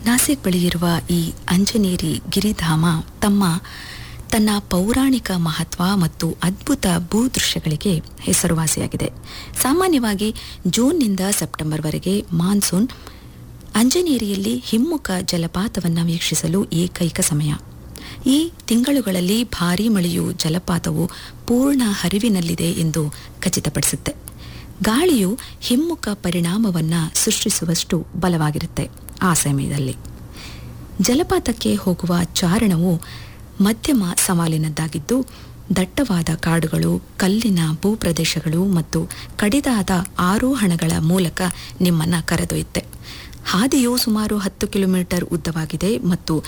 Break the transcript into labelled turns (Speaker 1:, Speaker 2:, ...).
Speaker 1: ನಾಸಿಕ್ ಬಳಿ ಇರುವ ಈ ಅಂಜನೇರಿ ಗಿರಿಧಾಮ ತಮ್ಮ ತನ್ನ ಪೌರಾಣಿಕ ಮಹತ್ವ ಮತ್ತು ಅದ್ಭುತ ಭೂದೃಶ್ಯಗಳಿಗೆ ಹೆಸರುವಾಸಿಯಾಗಿದೆ ಸಾಮಾನ್ಯವಾಗಿ ಜೂನ್ನಿಂದ ಸೆಪ್ಟೆಂಬರ್ವರೆಗೆ ಮಾನ್ಸೂನ್ ಅಂಜನೇರಿಯಲ್ಲಿ ಹಿಮ್ಮುಖ ಜಲಪಾತವನ್ನು ವೀಕ್ಷಿಸಲು ಏಕೈಕ ಸಮಯ ಈ ತಿಂಗಳುಗಳಲ್ಲಿ ಭಾರೀ ಮಳೆಯು ಜಲಪಾತವು ಪೂರ್ಣ ಹರಿವಿನಲ್ಲಿದೆ ಎಂದು ಖಚಿತಪಡಿಸುತ್ತೆ ಗಾಳಿಯು ಹಿಮ್ಮುಖ ಪರಿಣಾಮವನ್ನು ಸೃಷ್ಟಿಸುವಷ್ಟು ಬಲವಾಗಿರುತ್ತೆ ಆ ಸಮಯದಲ್ಲಿ ಜಲಪಾತಕ್ಕೆ ಹೋಗುವ ಚಾರಣವು ಮಧ್ಯಮ ಸವಾಲಿನದ್ದಾಗಿದ್ದು ದಟ್ಟವಾದ ಕಾಡುಗಳು ಕಲ್ಲಿನ ಭೂಪ್ರದೇಶಗಳು ಮತ್ತು ಕಡಿದಾದ ಆರೋಹಣಗಳ ಮೂಲಕ ನಿಮ್ಮನ್ನ ಕರೆದೊಯ್ಯುತ್ತೆ ಹಾದಿಯು ಸುಮಾರು ಹತ್ತು ಕಿಲೋಮೀಟರ್ ಉದ್ದವಾಗಿದೆ ಮತ್ತು